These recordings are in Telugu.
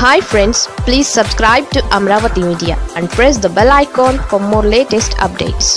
hi friends please subscribe to Amaravati media and press the bell icon for more latest updates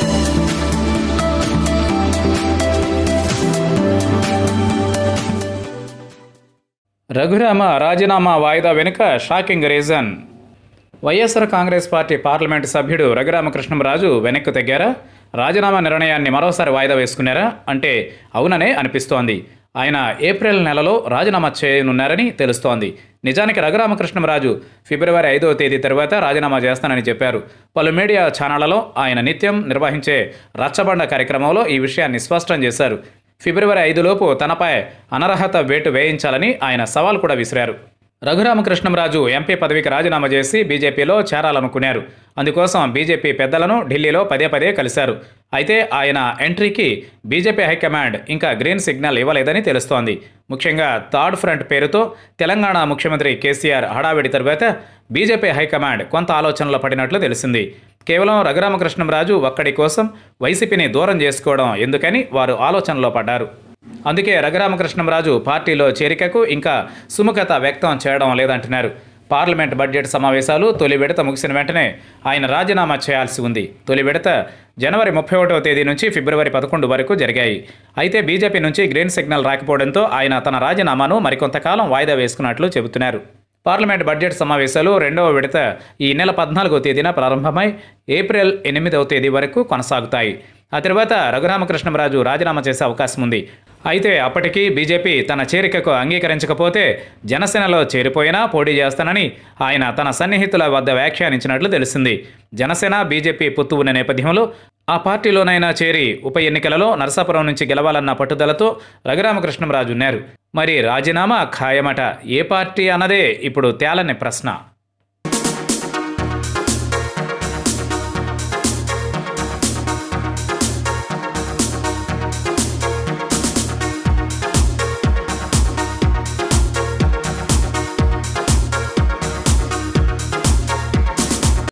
Raghurama రాజీనామా వాయిదా వెనుక shocking reason YSR Congress party parliament సభ్యుడు రఘురామకృష్ణంరాజు వెనక్కు తగ్గారా రాజీనామా నిర్ణయాన్ని మరోసారి వాయిదా వేసుకున్నారా అంటే అవుననే అనిపిస్తోంది ఆయన ఏప్రిల్ నెలలో రాజీనామా చేయనున్నారని తెలుస్తోంది నిజానికి రఘురామకృష్ణంరాజు ఫిబ్రవరి ఐదవ తేదీ తర్వాత రాజీనామా చేస్తానని చెప్పారు పలు మీడియా ఛానళ్లలో ఆయన నిత్యం నిర్వహించే రచ్చబండ కార్యక్రమంలో ఈ విషయాన్ని స్పష్టం చేశారు ఫిబ్రవరి ఐదులోపు తనపై అనర్హత వేటు వేయించాలని ఆయన సవాల్ కూడా విసిరారు రఘురామకృష్ణంరాజు ఎంపీ పదవికి రాజీనామా చేసి బీజేపీలో చేరాలనుకున్నారు అందుకోసం బీజేపీ పెద్దలను ఢిల్లీలో పదే పదే కలిశారు అయితే ఆయన ఎంట్రీకి బీజేపీ హైకమాండ్ ఇంకా గ్రీన్ సిగ్నల్ ఇవ్వలేదని తెలుస్తోంది ముఖ్యంగా థర్డ్ ఫ్రంట్ పేరుతో తెలంగాణ ముఖ్యమంత్రి కేసీఆర్ హడావిడి తరువాత బీజేపీ హైకమాండ్ కొంత ఆలోచనలో పడినట్లు తెలిసింది కేవలం రఘురామకృష్ణంరాజు ఒక్కడి కోసం వైసీపీని దూరం చేసుకోవడం ఎందుకని వారు ఆలోచనలో పడ్డారు అందుకే రఘురామకృష్ణంరాజు పార్టీలో చేరికకు ఇంకా సుముఖత వ్యక్తం చేయడం లేదంటున్నారు పార్లమెంట్ బడ్జెట్ సమావేశాలు తొలి విడత ముగిసిన వెంటనే ఆయన రాజీనామా చేయాల్సి ఉంది తొలి విడత జనవరి ముప్పై ఒకటవ తేదీ నుంచి ఫిబ్రవరి పదకొండు వరకు జరిగాయి అయితే బీజేపీ నుంచి గ్రీన్ సిగ్నల్ రాకపోవడంతో ఆయన తన రాజీనామాను మరికొంతకాలం వాయిదా వేసుకున్నట్లు చెబుతున్నారు పార్లమెంట్ బడ్జెట్ సమావేశాలు రెండవ విడత ఈ నెల పద్నాలుగో తేదీన ప్రారంభమై ఏప్రిల్ ఎనిమిదవ తేదీ వరకు కొనసాగుతాయి ఆ తర్వాత రఘురామకృష్ణంరాజు రాజీనామా చేసే అవకాశం ఉంది అయితే అప్పటికి బీజేపీ తన చేరికకు అంగీకరించకపోతే జనసేనలో చేరిపోయినా పోటీ చేస్తానని ఆయన తన సన్నిహితుల వద్ద వ్యాఖ్యానించినట్లు తెలిసింది జనసేన బీజేపీ పొత్తు ఉన్న నేపథ్యంలో ఆ పార్టీలోనైనా చేరి ఉప ఎన్నికలలో నరసాపురం నుంచి గెలవాలన్న పట్టుదలతో రఘురామకృష్ణంరాజు ఉన్నారు మరి రాజీనామా ఖాయమట ఏ పార్టీ అన్నదే ఇప్పుడు తేలని ప్రశ్న